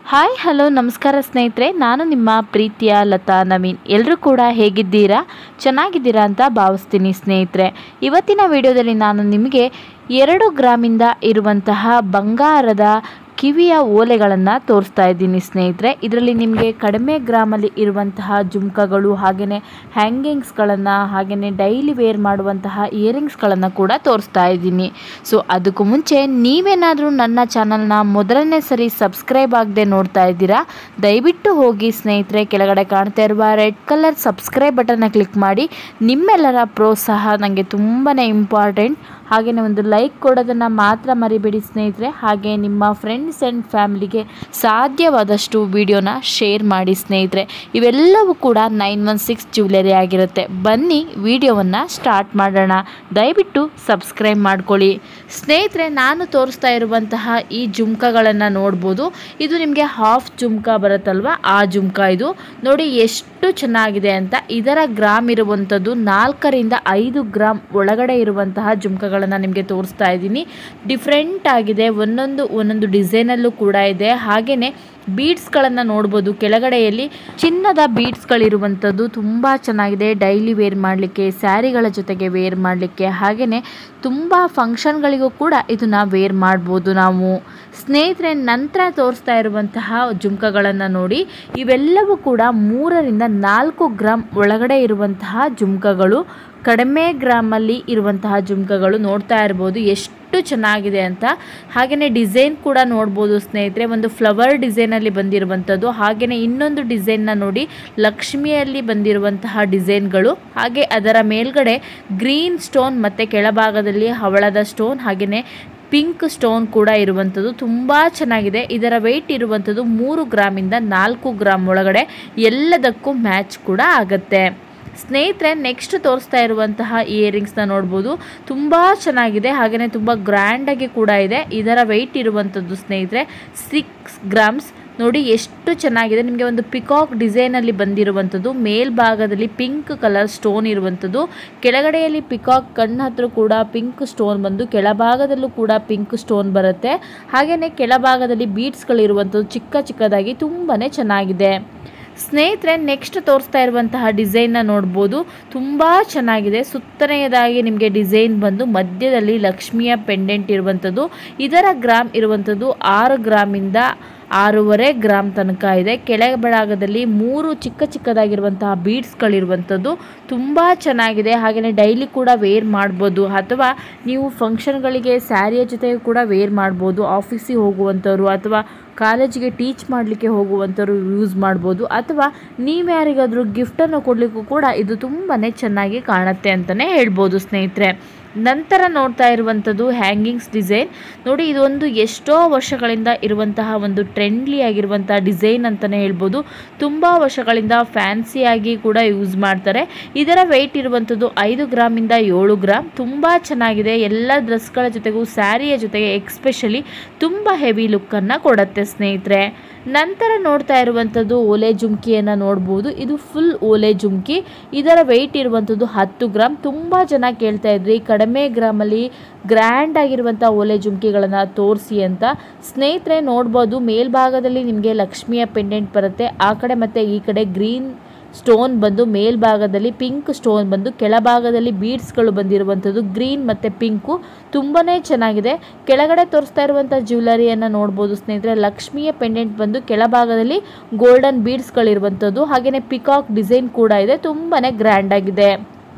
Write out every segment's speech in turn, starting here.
hi hello ನಮಸ್ಕಾರ ಸ್ನೇಹಿತರೆ ನಾನು ನಿಮ್ಮ ಪ್ರೀತಿಯ ಲತಾ ನವೀನ್ ಎಲ್ಲರೂ ಕೂಡ ಹೇಗಿದ್ದೀರಾ ಚೆನ್ನಾಗಿದ್ದೀರಾ ಅಂತ ಭಾವಿಸ್ತೀನಿ ಸ್ನೇಹಿತರೆ ಇವತ್ತಿನ ವಿಡಿಯೋದಲ್ಲಿ ನಾನು ನಿಮಗೆ ಎರಡು ಗ್ರಾಮಿಂದ ಇರುವಂತಹ ಬಂಗಾರದ ಕಿವಿಯ ಓಲೆಗಳನ್ನು ತೋರಿಸ್ತಾ ಇದ್ದೀನಿ ಸ್ನೇಹಿತರೆ ಇದರಲ್ಲಿ ನಿಮಗೆ ಕಡಿಮೆ ಗ್ರಾಮಲ್ಲಿ ಇರುವಂತಹ ಜುಮ್ಕಗಳು ಹಾಗೆಯೇ ಹ್ಯಾಂಗಿಂಗ್ಸ್ಗಳನ್ನು ಹಾಗೆಯೇ ಡೈಲಿ ವೇರ್ ಮಾಡುವಂತಹ ಇಯರಿಂಗ್ಸ್ಗಳನ್ನು ಕೂಡ ತೋರಿಸ್ತಾ ಇದ್ದೀನಿ ಸೊ ಅದಕ್ಕೂ ಮುಂಚೆ ನೀವೇನಾದರೂ ನನ್ನ ಚಾನಲ್ನ ಮೊದಲನೇ ಸರಿ ಸಬ್ಸ್ಕ್ರೈಬ್ ಆಗದೆ ನೋಡ್ತಾ ಇದ್ದೀರಾ ದಯವಿಟ್ಟು ಹೋಗಿ ಸ್ನೇಹಿತರೆ ಕೆಳಗಡೆ ಕಾಣ್ತಾ ಇರುವ ರೆಡ್ ಕಲರ್ ಸಬ್ಸ್ಕ್ರೈಬ್ ಬಟನ್ನ ಕ್ಲಿಕ್ ಮಾಡಿ ನಿಮ್ಮೆಲ್ಲರ ಪ್ರೋತ್ಸಾಹ ನನಗೆ ತುಂಬಾ ಇಂಪಾರ್ಟೆಂಟ್ ಹಾಗೆಯೇ ಒಂದು ಲೈಕ್ ಕೊಡೋದನ್ನು ಮಾತ್ರ ಮರಿಬೇಡಿ ಸ್ನೇಹಿತರೆ ಹಾಗೆ ನಿಮ್ಮ ಫ್ರೆಂಡ್ಸ್ ಆ್ಯಂಡ್ ಫ್ಯಾಮಿಲಿಗೆ ಸಾಧ್ಯವಾದಷ್ಟು ವಿಡಿಯೋನ ಶೇರ್ ಮಾಡಿ ಸ್ನೇಹಿತರೆ ಇವೆಲ್ಲವೂ ಕೂಡ ನೈನ್ ಒನ್ ಸಿಕ್ಸ್ ಜ್ಯುವೆಲರಿ ಆಗಿರುತ್ತೆ ಬನ್ನಿ ವಿಡಿಯೋವನ್ನು ಸ್ಟಾರ್ಟ್ ಮಾಡೋಣ ದಯವಿಟ್ಟು ಸಬ್ಸ್ಕ್ರೈಬ್ ಮಾಡ್ಕೊಳ್ಳಿ ಸ್ನೇಹಿತರೆ ನಾನು ತೋರಿಸ್ತಾ ಇರುವಂತಹ ಈ ಜುಮ್ಕಗಳನ್ನು ನೋಡ್ಬೋದು ಇದು ನಿಮಗೆ ಹಾಫ್ ಜುಮ್ಕ ಬರುತ್ತಲ್ವ ಆ ಜುಮ್ಕ ಇದು ನೋಡಿ ಎಷ್ಟು ಚೆನ್ನಾಗಿದೆ ಅಂತ ಇದರ ಗ್ರಾಮ್ ಇರುವಂಥದ್ದು ನಾಲ್ಕರಿಂದ ಐದು ಗ್ರಾಮ್ ಒಳಗಡೆ ಇರುವಂತಹ ಜುಮ್ಕಗಳನ್ನು ನಿಮಗೆ ತೋರಿಸ್ತಾ ಇದ್ದೀನಿ ಡಿಫ್ರೆಂಟ್ ಆಗಿದೆ ಒಂದೊಂದು ಒಂದೊಂದು ಡಿಸೈನಲ್ಲೂ ಕೂಡ ಇದೆ ಹಾಗೆಯೇ ಬೀಡ್ಸ್ಗಳನ್ನು ನೋಡ್ಬೋದು ಕೆಳಗಡೆಯಲ್ಲಿ ಚಿನ್ನದ ಬೀಡ್ಸ್ಗಳಿರುವಂಥದ್ದು ತುಂಬ ಚೆನ್ನಾಗಿದೆ ಡೈಲಿ ವೇರ್ ಮಾಡಲಿಕ್ಕೆ ಸ್ಯಾರಿಗಳ ಜೊತೆಗೆ ವೇರ್ ಮಾಡಲಿಕ್ಕೆ ಹಾಗೆಯೇ ತುಂಬ ಫಂಕ್ಷನ್ಗಳಿಗೂ ಕೂಡ ಇದನ್ನು ವೇರ್ ಮಾಡ್ಬೋದು ನಾವು ಸ್ನೇಹಿತರೆ ನಂತರ ತೋರಿಸ್ತಾ ಇರುವಂತಹ ಜುಮ್ಕಗಳನ್ನು ನೋಡಿ ಇವೆಲ್ಲವೂ ಕೂಡ ಮೂರರಿಂದ ನಾಲ್ಕು ಗ್ರಾಮ್ ಒಳಗಡೆ ಇರುವಂತಹ ಜುಮ್ಕಗಳು ಕಡಿಮೆ ಗ್ರಾಮಲ್ಲಿ ಇರುವಂತಹ ಜುಮ್ಕಗಳು ನೋಡ್ತಾ ಇರ್ಬೋದು ಎಷ್ಟು ಚೆನ್ನಾಗಿದೆ ಅಂತ ಹಾಗೆಯೇ ಡಿಸೈನ್ ಕೂಡ ನೋಡ್ಬೋದು ಸ್ನೇಹಿತರೆ ಒಂದು ಫ್ಲವರ್ ಡಿಸೈನಲ್ಲಿ ಬಂದಿರುವಂಥದ್ದು ಹಾಗೆಯೇ ಇನ್ನೊಂದು ಡಿಸೈನ್ನ ನೋಡಿ ಲಕ್ಷ್ಮಿಯಲ್ಲಿ ಬಂದಿರುವಂತಹ ಡಿಸೈನ್ಗಳು ಹಾಗೆ ಅದರ ಮೇಲ್ಗಡೆ ಗ್ರೀನ್ ಸ್ಟೋನ್ ಮತ್ತು ಕೆಳಭಾಗದಲ್ಲಿ ಹವಳದ ಸ್ಟೋನ್ ಹಾಗೆಯೇ ಪಿಂಕ್ ಸ್ಟೋನ್ ಕೂಡ ಇರುವಂಥದ್ದು ತುಂಬ ಚೆನ್ನಾಗಿದೆ ಇದರ ವೆಯ್ಟ್ ಇರುವಂಥದ್ದು ಮೂರು ಗ್ರಾಮಿಂದ ನಾಲ್ಕು ಗ್ರಾಮ್ ಒಳಗಡೆ ಎಲ್ಲದಕ್ಕೂ ಮ್ಯಾಚ್ ಕೂಡ ಆಗುತ್ತೆ ಸ್ನೇಹಿತರೆ ನೆಕ್ಸ್ಟ್ ತೋರಿಸ್ತಾ ಇರುವಂತಹ ಇಯರಿಂಗ್ಸ್ನ ನೋಡ್ಬೋದು ತುಂಬ ಚೆನ್ನಾಗಿದೆ ಹಾಗೆಯೇ ತುಂಬ ಗ್ರ್ಯಾಂಡಾಗಿ ಕೂಡ ಇದೆ ಇದರ ವೆಯ್ಟ್ ಇರುವಂಥದ್ದು ಸ್ನೇಹಿತರೆ ಸಿಕ್ಸ್ ಗ್ರಾಮ್ಸ್ ನೋಡಿ ಎಷ್ಟು ಚೆನ್ನಾಗಿದೆ ನಿಮಗೆ ಒಂದು ಪಿಕಾಕ್ ಡಿಸೈನಲ್ಲಿ ಬಂದಿರುವಂಥದ್ದು ಮೇಲ್ಭಾಗದಲ್ಲಿ ಪಿಂಕ್ ಕಲರ್ ಸ್ಟೋನ್ ಇರುವಂಥದ್ದು ಕೆಳಗಡೆಯಲ್ಲಿ ಪಿಕಾಕ್ ಕಣ್ಣು ಹತ್ರ ಕೂಡ ಪಿಂಕ್ ಸ್ಟೋನ್ ಬಂದು ಕೆಳಭಾಗದಲ್ಲೂ ಕೂಡ ಪಿಂಕ್ ಸ್ಟೋನ್ ಬರುತ್ತೆ ಹಾಗೆಯೇ ಕೆಳಭಾಗದಲ್ಲಿ ಬೀಡ್ಸ್ಗಳಿರುವಂಥದ್ದು ಚಿಕ್ಕ ಚಿಕ್ಕದಾಗಿ ತುಂಬಾ ಚೆನ್ನಾಗಿದೆ ಸ್ನೇಹಿತರೆ ನೆಕ್ಸ್ಟ್ ತೋರಿಸ್ತಾ ಇರುವಂತಹ ಡಿಸೈನ್ನ ನೋಡ್ಬೋದು ತುಂಬ ಚೆನ್ನಾಗಿದೆ ಸುತ್ತನೆಯದಾಗಿ ನಿಮಗೆ ಡಿಸೈನ್ ಬಂದು ಮಧ್ಯದಲ್ಲಿ ಲಕ್ಷ್ಮಿಯ ಪೆಂಡೆಂಟ್ ಇರುವಂಥದ್ದು ಇದರ ಗ್ರಾಮ್ ಇರುವಂಥದ್ದು ಆರು ಗ್ರಾಮಿಂದ ಆರೂವರೆ ಗ್ರಾಮ್ ತನಕ ಇದೆ ಕೆಳಭಾಗದಲ್ಲಿ ಮೂರು ಚಿಕ್ಕ ಚಿಕ್ಕದಾಗಿರುವಂತಹ ಬೀಡ್ಸ್ಗಳಿರುವಂಥದ್ದು ತುಂಬ ಚೆನ್ನಾಗಿದೆ ಹಾಗೆಯೇ ಡೈಲಿ ಕೂಡ ವೇರ್ ಮಾಡ್ಬೋದು ಅಥವಾ ನೀವು ಫಂಕ್ಷನ್ಗಳಿಗೆ ಸ್ಯಾರಿಯ ಜೊತೆಗೆ ಕೂಡ ವೇರ್ ಮಾಡ್ಬೋದು ಆಫೀಸಿಗೆ ಹೋಗುವಂಥವ್ರು ಅಥವಾ ಕಾಲೇಜಿಗೆ ಟೀಚ್ ಮಾಡಲಿಕ್ಕೆ ಹೋಗುವಂಥವ್ರು ಯೂಸ್ ಮಾಡ್ಬೋದು ಅಥವಾ ನೀವು ಯಾರಿಗಾದರೂ ಗಿಫ್ಟನ್ನು ಕೊಡಲಿಕ್ಕೂ ಕೂಡ ಇದು ತುಂಬಾ ಚೆನ್ನಾಗಿ ಕಾಣುತ್ತೆ ಅಂತಲೇ ಹೇಳ್ಬೋದು ಸ್ನೇಹಿತರೆ ನಂತರ ನೋಡ್ತಾ ಇರುವಂಥದ್ದು ಹ್ಯಾಂಗಿಂಗ್ಸ್ ಡಿಸೈನ್ ನೋಡಿ ಇದೊಂದು ಎಷ್ಟೋ ವರ್ಷಗಳಿಂದ ಇರುವಂತಹ ಒಂದು ಟ್ರೆಂಡ್ಲಿ ಆಗಿರುವಂತಹ ಡಿಸೈನ್ ಅಂತಲೇ ಹೇಳ್ಬೋದು ತುಂಬ ವರ್ಷಗಳಿಂದ ಫ್ಯಾನ್ಸಿಯಾಗಿ ಕೂಡ ಯೂಸ್ ಮಾಡ್ತಾರೆ ಇದರ ವೆಯ್ಟ್ ಇರುವಂಥದ್ದು ಐದು ಗ್ರಾಮಿಂದ ಏಳು ಗ್ರಾಮ್ ತುಂಬ ಚೆನ್ನಾಗಿದೆ ಎಲ್ಲ ಡ್ರೆಸ್ಗಳ ಜೊತೆಗೂ ಸ್ಯಾರಿಯ ಜೊತೆಗೆ ಎಕ್ಸ್ಪೆಷಲಿ ತುಂಬ ಹೆವಿ ಲುಕ್ಕನ್ನು ಕೊಡುತ್ತೆ ಸ್ನೇಹಿತರೆ ನಂತರ ನೋಡ್ತಾ ಇರುವಂಥದ್ದು ಓಲೆ ಜುಮ್ಕಿಯನ್ನು ನೋಡ್ಬೋದು ಇದು ಫುಲ್ ಓಲೆ ಜುಮ್ಕಿ ಇದರ ವೆಯ್ಟ್ ಇರುವಂಥದ್ದು ಹತ್ತು ಗ್ರಾಮ್ ತುಂಬ ಜನ ಕೇಳ್ತಾ ಇದ್ರಿ ಕಡಿಮೆ ಗ್ರಾಮಲ್ಲಿ ಗ್ರ್ಯಾಂಡ್ ಆಗಿರುವಂಥ ಓಲೆ ಜುಮ್ಕಿಗಳನ್ನು ತೋರಿಸಿ ಅಂತ ಸ್ನೇಹಿತರೆ ನೋಡ್ಬೋದು ಮೇಲ್ಭಾಗದಲ್ಲಿ ನಿಮಗೆ ಲಕ್ಷ್ಮಿಯ ಪೆಂಡೆಂಟ್ ಬರುತ್ತೆ ಆ ಕಡೆ ಮತ್ತು ಈ ಕಡೆ ಗ್ರೀನ್ ಸ್ಟೋನ್ ಬಂದು ಮೇಲ್ಭಾಗದಲ್ಲಿ ಪಿಂಕ್ ಸ್ಟೋನ್ ಬಂದು ಕೆಳಭಾಗದಲ್ಲಿ ಬೀಡ್ಸ್ಗಳು ಬಂದಿರುವಂಥದ್ದು ಗ್ರೀನ್ ಮತ್ತು ಪಿಂಕು ತುಂಬಾ ಚೆನ್ನಾಗಿದೆ ಕೆಳಗಡೆ ತೋರಿಸ್ತಾ ಇರುವಂಥ ಜ್ಯುವೆಲರಿಯನ್ನು ನೋಡ್ಬೋದು ಸ್ನೇಹಿತರೆ ಲಕ್ಷ್ಮಿಯ ಪೆಂಡೆಂಟ್ ಬಂದು ಕೆಳಭಾಗದಲ್ಲಿ ಗೋಲ್ಡನ್ ಬೀಡ್ಸ್ಗಳಿರುವಂಥದ್ದು ಹಾಗೆಯೇ ಪಿಕಾಕ್ ಡಿಸೈನ್ ಕೂಡ ಇದೆ ತುಂಬಾ ಗ್ರ್ಯಾಂಡಾಗಿದೆ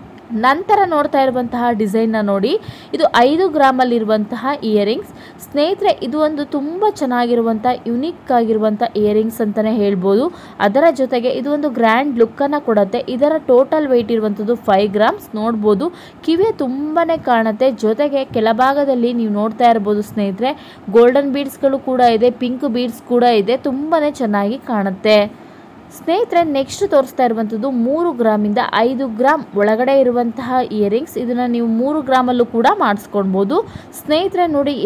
ನಂತರ ನೋಡ್ತಾ ಇರುವಂತಹ ಡಿಸೈನ್ನ ನೋಡಿ ಇದು ಐದು ಗ್ರಾಮಲ್ಲಿರುವಂತಹ ಇಯರಿಂಗ್ಸ್ ಸ್ನೇಹಿತರೆ ಇದು ಒಂದು ತುಂಬ ಚೆನ್ನಾಗಿರುವಂಥ ಯುನಿಕ್ ಆಗಿರುವಂಥ ಇಯರಿಂಗ್ಸ್ ಅಂತಲೇ ಹೇಳ್ಬೋದು ಅದರ ಜೊತೆಗೆ ಇದು ಒಂದು ಗ್ರ್ಯಾಂಡ್ ಲುಕ್ಕನ್ನು ಕೊಡುತ್ತೆ ಇದರ ಟೋಟಲ್ ವೆಯ್ಟ್ ಇರುವಂಥದ್ದು ಫೈವ್ ಗ್ರಾಮ್ಸ್ ನೋಡ್ಬೋದು ಕಿವಿ ತುಂಬಾ ಕಾಣುತ್ತೆ ಜೊತೆಗೆ ಕೆಳಭಾಗದಲ್ಲಿ ನೀವು ನೋಡ್ತಾ ಇರ್ಬೋದು ಸ್ನೇಹಿತರೆ ಗೋಲ್ಡನ್ ಬೀಡ್ಸ್ಗಳು ಕೂಡ ಇದೆ ಪಿಂಕ್ ಬೀಡ್ಸ್ ಕೂಡ ಇದೆ ತುಂಬಾ ಚೆನ್ನಾಗಿ ಕಾಣುತ್ತೆ ಸ್ನೇಹಿತರೆ ನೆಕ್ಸ್ಟ್ ತೋರಿಸ್ತಾ ಇರುವಂಥದ್ದು ಮೂರು ಗ್ರಾಮಿಂದ ಐದು ಗ್ರಾಮ್ ಒಳಗಡೆ ಇರುವಂತಹ ಇಯರಿಂಗ್ಸ್ ಇದನ್ನು ನೀವು ಮೂರು ಗ್ರಾಮಲ್ಲೂ ಕೂಡ ಮಾಡಿಸ್ಕೊಳ್ಬೋದು ಸ್ನೇಹಿತರೆ ನೋಡಿ ಎಷ್ಟು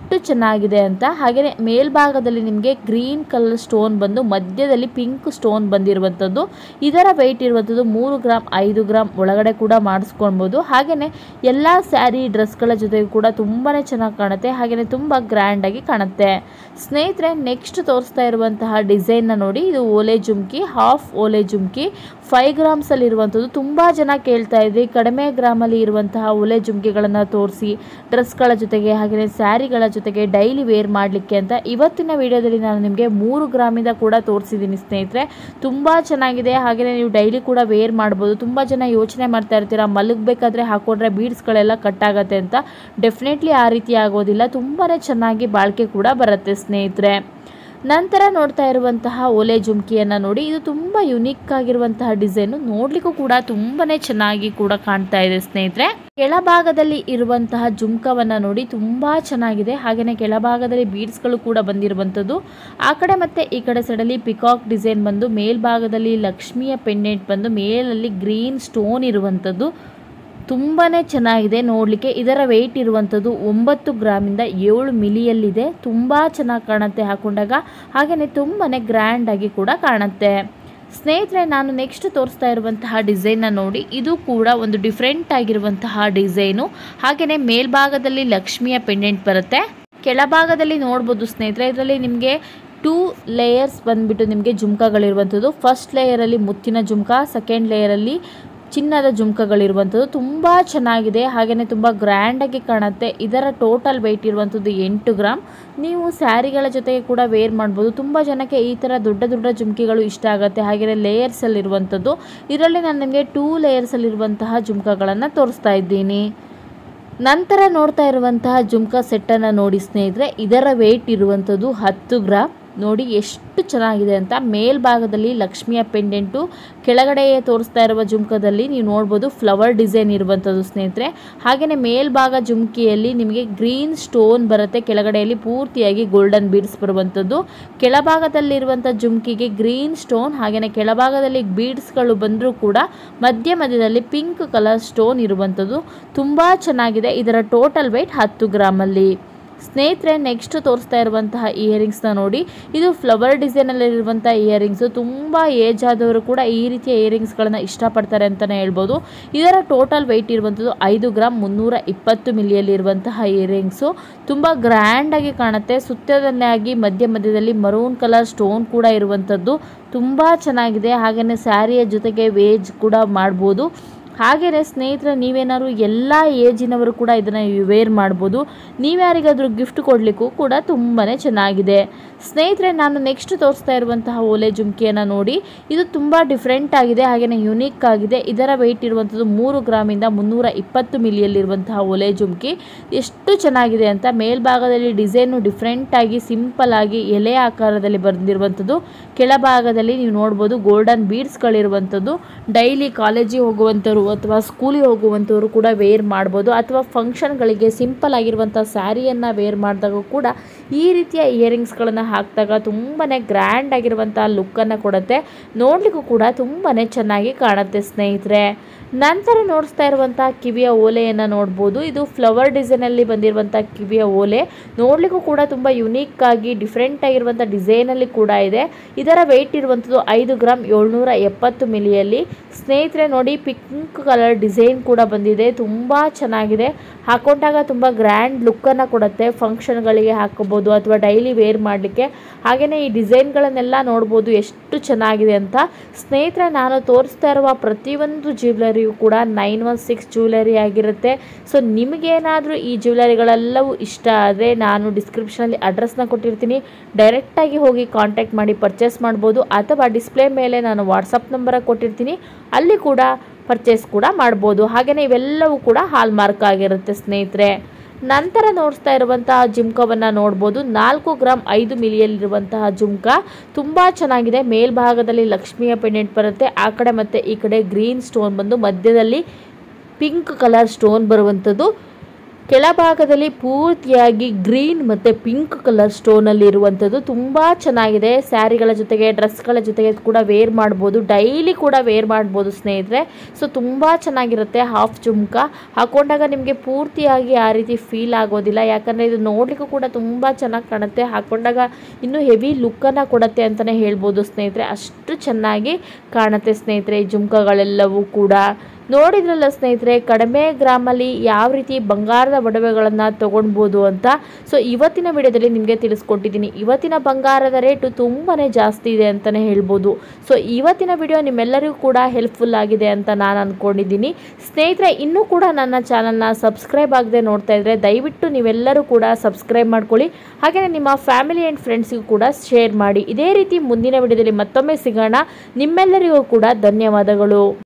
ಎಷ್ಟು ಚೆನ್ನಾಗಿದೆ ಅಂತ ಹಾಗೆಯೇ ಮೇಲ್ಭಾಗದಲ್ಲಿ ನಿಮಗೆ ಗ್ರೀನ್ ಕಲರ್ ಸ್ಟೋನ್ ಬಂದು ಮಧ್ಯದಲ್ಲಿ ಪಿಂಕ್ ಸ್ಟೋನ್ ಬಂದಿರುವಂಥದ್ದು ಇದರ ವೆಯ್ಟ್ ಇರುವಂಥದ್ದು ಮೂರು ಗ್ರಾಮ್ ಐದು ಗ್ರಾಮ್ ಒಳಗಡೆ ಕೂಡ ಮಾಡಿಸ್ಕೊಳ್ಬೋದು ಹಾಗೆಯೇ ಎಲ್ಲ ಸ್ಯಾರಿ ಡ್ರೆಸ್ಗಳ ಜೊತೆಗೂ ಕೂಡ ತುಂಬಾ ಚೆನ್ನಾಗಿ ಕಾಣುತ್ತೆ ಹಾಗೆಯೇ ತುಂಬ ಗ್ರ್ಯಾಂಡಾಗಿ ಕಾಣುತ್ತೆ ಸ್ನೇಹಿತರೆ ನೆಕ್ಸ್ಟ್ ತೋರಿಸ್ತಾ ಇರುವಂತಹ ಡಿಸೈನ್ನ ನೋಡಿ ಇದು ಓಲೆ ಜುಮ್ಕಿ ಹಾಫ್ ಓಲೆ ಜುಮ್ಕಿ ಫೈವ್ ಗ್ರಾಮ್ಸಲ್ಲಿ ಇರುವಂಥದ್ದು ತುಂಬ ಜನ ಕೇಳ್ತಾ ಇದ್ರಿ ಕಡಿಮೆ ಗ್ರಾಮಲ್ಲಿ ಇರುವಂತಹ ಓಲೆ ಜುಮ್ಕಿಗಳನ್ನು ತೋರಿಸಿ ಡ್ರೆಸ್ಗಳ ಜೊತೆಗೆ ಹಾಗೆಯೇ ಸ್ಯಾರಿಗಳ ಜೊತೆಗೆ ಡೈಲಿ ವೇರ್ ಮಾಡಲಿಕ್ಕೆ ಅಂತ ಇವತ್ತಿನ ವಿಡಿಯೋದಲ್ಲಿ ನಾನು ನಿಮಗೆ ಮೂರು ಗ್ರಾಮಿಂದ ಕೂಡ ತೋರಿಸಿದ್ದೀನಿ ಸ್ನೇಹಿತರೆ ತುಂಬ ಚೆನ್ನಾಗಿದೆ ಹಾಗೆಯೇ ನೀವು ಡೈಲಿ ಕೂಡ ವೇರ್ ಮಾಡ್ಬೋದು ತುಂಬ ಜನ ಯೋಚನೆ ಮಾಡ್ತಾ ಇರ್ತೀರಾ ಮಲಗಬೇಕಾದ್ರೆ ಹಾಕೊಂಡ್ರೆ ಬೀಡ್ಸ್ಗಳೆಲ್ಲ ಕಟ್ ಆಗತ್ತೆ ಅಂತ ಡೆಫಿನೆಟ್ಲಿ ಆ ರೀತಿ ಆಗೋದಿಲ್ಲ ತುಂಬಾ ಚೆನ್ನಾಗಿ ಬಾಳಿಕೆ ಕೂಡ ಬರುತ್ತೆ ಸ್ನೇಹಿತರೆ ನಂತರ ನೋಡ್ತಾ ಇರುವಂತಹ ಓಲೆ ಜುಮ್ಕಿಯನ್ನು ನೋಡಿ ಇದು ತುಂಬ ಯುನಿಕ್ ಆಗಿರುವಂತಹ ಡಿಸೈನು ನೋಡಲಿಕ್ಕೂ ಕೂಡ ತುಂಬಾ ಚೆನ್ನಾಗಿ ಕೂಡ ಕಾಣ್ತಾ ಇದೆ ಸ್ನೇಹಿತರೆ ಕೆಳಭಾಗದಲ್ಲಿ ಇರುವಂತಹ ಜುಮ್ಕವನ್ನು ನೋಡಿ ತುಂಬ ಚೆನ್ನಾಗಿದೆ ಹಾಗೆಯೇ ಕೆಳಭಾಗದಲ್ಲಿ ಬೀಡ್ಸ್ಗಳು ಕೂಡ ಬಂದಿರುವಂಥದ್ದು ಆ ಕಡೆ ಮತ್ತು ಈ ಕಡೆ ಸೈಡಲ್ಲಿ ಪಿಕಾಕ್ ಡಿಸೈನ್ ಬಂದು ಮೇಲ್ಭಾಗದಲ್ಲಿ ಲಕ್ಷ್ಮಿಯ ಪೆಂಡೆಂಟ್ ಬಂದು ಮೇಲಲ್ಲಿ ಗ್ರೀನ್ ಸ್ಟೋನ್ ಇರುವಂಥದ್ದು ತುಂಬಾ ಚೆನ್ನಾಗಿದೆ ನೋಡಲಿಕ್ಕೆ ಇದರ ವೆಯ್ಟ್ ಇರುವಂಥದ್ದು ಒಂಬತ್ತು ಗ್ರಾಮಿಂದ ಏಳು ಮಿಲಿಯಲ್ಲಿದೆ ತುಂಬ ಚೆನ್ನಾಗಿ ಕಾಣುತ್ತೆ ಹಾಕೊಂಡಾಗ ಹಾಗೆಯೇ ತುಂಬಾ ಗ್ರ್ಯಾಂಡಾಗಿ ಕೂಡ ಕಾಣುತ್ತೆ ಸ್ನೇಹಿತರೆ ನಾನು ನೆಕ್ಸ್ಟ್ ತೋರಿಸ್ತಾ ಇರುವಂತಹ ಡಿಸೈನ್ನ ನೋಡಿ ಇದು ಕೂಡ ಒಂದು ಡಿಫ್ರೆಂಟ್ ಆಗಿರುವಂತಹ ಡಿಸೈನು ಹಾಗೆಯೇ ಮೇಲ್ಭಾಗದಲ್ಲಿ ಲಕ್ಷ್ಮಿಯ ಪೆಂಡೆಂಟ್ ಬರುತ್ತೆ ಕೆಳಭಾಗದಲ್ಲಿ ನೋಡ್ಬೋದು ಸ್ನೇಹಿತರೆ ಇದರಲ್ಲಿ ನಿಮಗೆ ಟೂ ಲೇಯರ್ಸ್ ಬಂದುಬಿಟ್ಟು ನಿಮಗೆ ಜುಮ್ಕಗಳಿರುವಂಥದ್ದು ಫಸ್ಟ್ ಲೇಯರಲ್ಲಿ ಮುತ್ತಿನ ಜುಮ್ಕ ಸೆಕೆಂಡ್ ಲೇಯರಲ್ಲಿ ಚಿನ್ನದ ಜುಮ್ಕಗಳಿರುವಂಥದ್ದು ತುಂಬ ಚೆನ್ನಾಗಿದೆ ಹಾಗೆಯೇ ತುಂಬ ಗ್ರ್ಯಾಂಡಾಗಿ ಕಾಣುತ್ತೆ ಇದರ ಟೋಟಲ್ ವೆಯ್ಟ್ ಇರುವಂಥದ್ದು ಎಂಟು ಗ್ರಾಮ್ ನೀವು ಸ್ಯಾರಿಗಳ ಜೊತೆಗೆ ಕೂಡ ವೇರ್ ಮಾಡ್ಬೋದು ತುಂಬ ಜನಕ್ಕೆ ಈ ಥರ ದೊಡ್ಡ ದೊಡ್ಡ ಜುಮ್ಕಿಗಳು ಇಷ್ಟ ಆಗುತ್ತೆ ಹಾಗೆಯೇ ಲೇಯರ್ಸಲ್ಲಿರುವಂಥದ್ದು ಇದರಲ್ಲಿ ನಾನು ನಿಮಗೆ ಟೂ ಲೇಯರ್ಸಲ್ಲಿರುವಂತಹ ಜುಮ್ಕಗಳನ್ನು ತೋರಿಸ್ತಾ ಇದ್ದೀನಿ ನಂತರ ನೋಡ್ತಾ ಇರುವಂತಹ ಜುಮ್ಕ ಸೆಟ್ಟನ್ನು ನೋಡಿ ಸ್ನೇಹಿತರೆ ಇದರ ವೆಯ್ಟ್ ಇರುವಂಥದ್ದು ಹತ್ತು ಗ್ರಾಮ್ ನೋಡಿ ಎಷ್ಟು ಚೆನ್ನಾಗಿದೆ ಅಂತ ಮೇಲ್ಭಾಗದಲ್ಲಿ ಲಕ್ಷ್ಮಿಯ ಪೆಂಡೆಂಟು ಕೆಳಗಡೆ ತೋರಿಸ್ತಾ ಇರುವ ಜುಮ್ಕದಲ್ಲಿ ನೀವು ನೋಡ್ಬೋದು ಫ್ಲವರ್ ಡಿಸೈನ್ ಇರುವಂಥದ್ದು ಸ್ನೇಹಿತರೆ ಹಾಗೆಯೇ ಮೇಲ್ಭಾಗ ಜುಮ್ಕಿಯಲ್ಲಿ ನಿಮಗೆ ಗ್ರೀನ್ ಸ್ಟೋನ್ ಬರುತ್ತೆ ಕೆಳಗಡೆಯಲ್ಲಿ ಪೂರ್ತಿಯಾಗಿ ಗೋಲ್ಡನ್ ಬೀಡ್ಸ್ ಬರುವಂಥದ್ದು ಕೆಳಭಾಗದಲ್ಲಿರುವಂಥ ಜುಮ್ಕಿಗೆ ಗ್ರೀನ್ ಸ್ಟೋನ್ ಹಾಗೆಯೇ ಕೆಳಭಾಗದಲ್ಲಿ ಬೀಡ್ಸ್ಗಳು ಬಂದರೂ ಕೂಡ ಮಧ್ಯ ಮಧ್ಯದಲ್ಲಿ ಪಿಂಕ್ ಕಲರ್ ಸ್ಟೋನ್ ಇರುವಂಥದ್ದು ತುಂಬ ಚೆನ್ನಾಗಿದೆ ಇದರ ಟೋಟಲ್ ವೆಯ್ಟ್ ಹತ್ತು ಗ್ರಾಮಲ್ಲಿ ಸ್ನೇಹಿತರೆ ನೆಕ್ಸ್ಟ್ ತೋರಿಸ್ತಾ ಇರುವಂತಹ ಇಯರಿಂಗ್ಸ್ನ ನೋಡಿ ಇದು ಫ್ಲವರ್ ಡಿಸೈನಲ್ಲಿರುವಂಥ ಇಯರಿಂಗ್ಸು ತುಂಬ ಏಜ್ ಆದವರು ಕೂಡ ಈ ರೀತಿಯ ಇಯರಿಂಗ್ಸ್ಗಳನ್ನು ಇಷ್ಟಪಡ್ತಾರೆ ಅಂತಲೇ ಹೇಳ್ಬೋದು ಇದರ ಟೋಟಲ್ ವೆಯ್ಟ್ ಇರುವಂಥದ್ದು ಐದು ಗ್ರಾಮ್ ಮುನ್ನೂರ ಇಪ್ಪತ್ತು ಮಿಲಿಯಲ್ಲಿರುವಂತಹ ಇಯರಿಂಗ್ಸು ತುಂಬ ಗ್ರ್ಯಾಂಡಾಗಿ ಕಾಣುತ್ತೆ ಸುತ್ತದನ್ನಾಗಿ ಮಧ್ಯ ಮಧ್ಯದಲ್ಲಿ ಮರೂನ್ ಕಲರ್ ಸ್ಟೋನ್ ಕೂಡ ಇರುವಂಥದ್ದು ತುಂಬ ಚೆನ್ನಾಗಿದೆ ಹಾಗೆಯೇ ಸ್ಯಾರಿಯ ಜೊತೆಗೆ ವೇಜ್ ಕೂಡ ಮಾಡ್ಬೋದು ಹಾಗೆಯೇ ಸ್ನೇಹಿತರೆ ನೀವೇನಾದ್ರು ಎಲ್ಲ ಏಜಿನವರು ಕೂಡ ಇದನ್ನು ವೇರ್ ಮಾಡ್ಬೋದು ನೀವ್ಯಾರಿಗಾದರೂ ಗಿಫ್ಟ್ ಕೊಡಲಿಕ್ಕೂ ಕೂಡ ತುಂಬಾ ಚೆನ್ನಾಗಿದೆ ಸ್ನೇಹಿತರೆ ನಾನು ನೆಕ್ಸ್ಟ್ ತೋರಿಸ್ತಾ ಇರುವಂತಹ ಓಲೆ ಜುಮ್ಕಿಯನ್ನು ನೋಡಿ ಇದು ತುಂಬ ಡಿಫ್ರೆಂಟ್ ಆಗಿದೆ ಹಾಗೆಯೇ ಯುನಿಕ್ ಆಗಿದೆ ಇದರ ವೆಯ್ಟ್ ಇರುವಂಥದ್ದು ಮೂರು ಗ್ರಾಮಿಂದ ಮುನ್ನೂರ ಇಪ್ಪತ್ತು ಮಿಲಿಯಲ್ಲಿರುವಂತಹ ಓಲೆ ಜುಮ್ಕಿ ಎಷ್ಟು ಚೆನ್ನಾಗಿದೆ ಅಂತ ಮೇಲ್ಭಾಗದಲ್ಲಿ ಡಿಸೈನು ಡಿಫ್ರೆಂಟಾಗಿ ಸಿಂಪಲ್ ಆಗಿ ಎಲೆ ಆಕಾರದಲ್ಲಿ ಬಂದಿರುವಂಥದ್ದು ಕೆಳಭಾಗದಲ್ಲಿ ನೀವು ನೋಡ್ಬೋದು ಗೋಲ್ಡನ್ ಬೀಡ್ಸ್ಗಳಿರುವಂಥದ್ದು ಡೈಲಿ ಕಾಲೇಜಿಗೆ ಹೋಗುವಂಥವ್ರು ಅಥವಾ ಸ್ಕೂಲಿಗೆ ಹೋಗುವಂಥವ್ರು ಕೂಡ ವೇರ್ ಮಾಡ್ಬೋದು ಅಥವಾ ಫಂಕ್ಷನ್ಗಳಿಗೆ ಸಿಂಪಲ್ ಆಗಿರುವಂಥ ಸ್ಯಾರಿಯನ್ನು ವೇರ್ ಮಾಡಿದಾಗ ಕೂಡ ಈ ರೀತಿಯ ಇಯರಿಂಗ್ಸ್ಗಳನ್ನು ಹಾಕಿದಾಗ ತುಂಬಾ ಗ್ರ್ಯಾಂಡ್ ಆಗಿರುವಂಥ ಲುಕ್ಕನ್ನು ಕೊಡುತ್ತೆ ನೋಡಲಿಕ್ಕೂ ಕೂಡ ತುಂಬಾ ಚೆನ್ನಾಗಿ ಕಾಣುತ್ತೆ ಸ್ನೇಹಿತರೆ ನಂತರ ನೋಡಿಸ್ತಾ ಇರುವಂಥ ಕಿವಿಯ ಓಲೆಯನ್ನು ನೋಡ್ಬೋದು ಇದು ಫ್ಲವರ್ ಡಿಸೈನಲ್ಲಿ ಬಂದಿರುವಂಥ ಕಿವಿಯ ಓಲೆ ನೋಡಲಿಕ್ಕೂ ಕೂಡ ತುಂಬ ಯುನೀಕ್ ಆಗಿ ಡಿಫ್ರೆಂಟ್ ಆಗಿರುವಂಥ ಡಿಸೈನಲ್ಲಿ ಕೂಡ ಇದೆ ಇದರ ವೆಯ್ಟ್ ಇರುವಂಥದ್ದು ಐದು ಗ್ರಾಮ್ ಏಳ್ನೂರ ಎಪ್ಪತ್ತು ಮಿಲಿಯಲ್ಲಿ ಸ್ನೇಹಿತರೆ ನೋಡಿ ಪಿಂಕ್ ಕಲರ್ ಡಿಸೈನ್ ಕೂಡ ಬಂದಿದೆ ತುಂಬ ಚೆನ್ನಾಗಿದೆ ಹಾಕೊಂಡಾಗ ತುಂಬ ಗ್ರ್ಯಾಂಡ್ ಲುಕ್ಕನ್ನು ಕೊಡುತ್ತೆ ಫಂಕ್ಷನ್ಗಳಿಗೆ ಹಾಕೋಬೋದು ಅಥವಾ ಡೈಲಿ ವೇರ್ ಮಾಡಲಿಕ್ಕೆ ಹಾಗೆಯೇ ಈ ಡಿಸೈನ್ಗಳನ್ನೆಲ್ಲ ನೋಡ್ಬೋದು ಎಷ್ಟು ಚೆನ್ನಾಗಿದೆ ಅಂತ ಸ್ನೇಹಿತರೆ ನಾನು ತೋರಿಸ್ತಾ ಇರುವ ಪ್ರತಿಯೊಂದು ಜ್ಯುವೆಲರಿಯು ಕೂಡ ನೈನ್ ಒನ್ ಸಿಕ್ಸ್ ಜ್ಯುವೆಲರಿ ಆಗಿರುತ್ತೆ ಸೊ ನಿಮಗೇನಾದರೂ ಈ ಜ್ಯುವೆಲರಿಗಳೆಲ್ಲವೂ ಇಷ್ಟ ಆದರೆ ನಾನು ಡಿಸ್ಕ್ರಿಪ್ಷನಲ್ಲಿ ಅಡ್ರೆಸ್ನ ಕೊಟ್ಟಿರ್ತೀನಿ ಡೈರೆಕ್ಟಾಗಿ ಹೋಗಿ ಕಾಂಟ್ಯಾಕ್ಟ್ ಮಾಡಿ ಪರ್ಚೇಸ್ ಮಾಡ್ಬೋದು ಅಥವಾ ಡಿಸ್ಪ್ಲೇ ಮೇಲೆ ನಾನು ವಾಟ್ಸಪ್ ನಂಬರ ಕೊಟ್ಟಿರ್ತೀನಿ ಅಲ್ಲಿ ಕೂಡ ಪರ್ಚೇಸ್ ಕೂಡ ಮಾಡ್ಬೋದು ಹಾಗೆಯೇ ಇವೆಲ್ಲವೂ ಕೂಡ ಹಾಲ್ ಮಾರ್ಕ್ ಆಗಿರುತ್ತೆ ಸ್ನೇಹಿತರೆ ನಂತರ ನೋಡಿಸ್ತಾ ಇರುವಂತಹ ಜುಮ್ಕವನ್ನು ನೋಡ್ಬೋದು ನಾಲ್ಕು ಗ್ರಾಮ್ ಐದು ಮಿಲಿಯಲ್ಲಿರುವಂತಹ ಜುಮ್ಕ ತುಂಬ ಚೆನ್ನಾಗಿದೆ ಮೇಲ್ಭಾಗದಲ್ಲಿ ಲಕ್ಷ್ಮಿಯ ಪೆಂಡೆಂಟ್ ಬರುತ್ತೆ ಆ ಕಡೆ ಮತ್ತು ಈ ಕಡೆ ಗ್ರೀನ್ ಸ್ಟೋನ್ ಬಂದು ಮಧ್ಯದಲ್ಲಿ ಪಿಂಕ್ ಕಲರ್ ಸ್ಟೋನ್ ಬರುವಂಥದ್ದು ಕೆಳಭಾಗದಲ್ಲಿ ಪೂರ್ತಿಯಾಗಿ ಗ್ರೀನ್ ಮತ್ತು ಪಿಂಕ್ ಕಲರ್ ಸ್ಟೋನಲ್ಲಿ ಇರುವಂಥದ್ದು ತುಂಬ ಚೆನ್ನಾಗಿದೆ ಸ್ಯಾರಿಗಳ ಜೊತೆಗೆ ಡ್ರೆಸ್ಗಳ ಜೊತೆಗೆ ಕೂಡ ವೇರ್ ಮಾಡ್ಬೋದು ಡೈಲಿ ಕೂಡ ವೇರ್ ಮಾಡ್ಬೋದು ಸ್ನೇಹಿತರೆ ಸೊ ತುಂಬ ಚೆನ್ನಾಗಿರುತ್ತೆ ಹಾಫ್ ಜುಮ್ಕ ಹಾಕೊಂಡಾಗ ನಿಮಗೆ ಪೂರ್ತಿಯಾಗಿ ಆ ರೀತಿ ಫೀಲ್ ಆಗೋದಿಲ್ಲ ಯಾಕಂದರೆ ಇದು ನೋಡಲಿಕ್ಕೂ ಕೂಡ ತುಂಬ ಚೆನ್ನಾಗಿ ಕಾಣುತ್ತೆ ಹಾಕೊಂಡಾಗ ಇನ್ನೂ ಹೆವಿ ಲುಕ್ಕನ್ನು ಕೊಡುತ್ತೆ ಅಂತಲೇ ಹೇಳ್ಬೋದು ಸ್ನೇಹಿತರೆ ಅಷ್ಟು ಚೆನ್ನಾಗಿ ಕಾಣುತ್ತೆ ಸ್ನೇಹಿತರೆ ಈ ಜುಮ್ಕಗಳೆಲ್ಲವೂ ಕೂಡ ನೋಡಿದ್ರಲ್ಲ ಸ್ನೇಹಿತರೆ ಕಡಿಮೆ ಗ್ರಾಮಲ್ಲಿ ಯಾವ ರೀತಿ ಬಂಗಾರದ ಒಡವೆಗಳನ್ನು ತೊಗೊಳ್ಬೋದು ಅಂತ ಸೊ ಇವತ್ತಿನ ವಿಡಿಯೋದಲ್ಲಿ ನಿಮಗೆ ತಿಳಿಸ್ಕೊಟ್ಟಿದ್ದೀನಿ ಇವತ್ತಿನ ಬಂಗಾರದ ರೇಟು ತುಂಬಾ ಜಾಸ್ತಿ ಇದೆ ಅಂತಲೇ ಹೇಳ್ಬೋದು ಸೊ ಇವತ್ತಿನ ವಿಡಿಯೋ ನಿಮ್ಮೆಲ್ಲರಿಗೂ ಕೂಡ ಹೆಲ್ಪ್ಫುಲ್ ಆಗಿದೆ ಅಂತ ನಾನು ಅಂದ್ಕೊಂಡಿದ್ದೀನಿ ಸ್ನೇಹಿತರೆ ಇನ್ನೂ ಕೂಡ ನನ್ನ ಚಾನಲ್ನ ಸಬ್ಸ್ಕ್ರೈಬ್ ಆಗದೆ ನೋಡ್ತಾ ಇದ್ದರೆ ದಯವಿಟ್ಟು ನೀವೆಲ್ಲರೂ ಕೂಡ ಸಬ್ಸ್ಕ್ರೈಬ್ ಮಾಡ್ಕೊಳ್ಳಿ ಹಾಗೆಯೇ ನಿಮ್ಮ ಫ್ಯಾಮಿಲಿ ಆ್ಯಂಡ್ ಫ್ರೆಂಡ್ಸಿಗೂ ಕೂಡ ಶೇರ್ ಮಾಡಿ ಇದೇ ರೀತಿ ಮುಂದಿನ ವಿಡಿಯೋದಲ್ಲಿ ಮತ್ತೊಮ್ಮೆ ಸಿಗೋಣ ನಿಮ್ಮೆಲ್ಲರಿಗೂ ಕೂಡ ಧನ್ಯವಾದಗಳು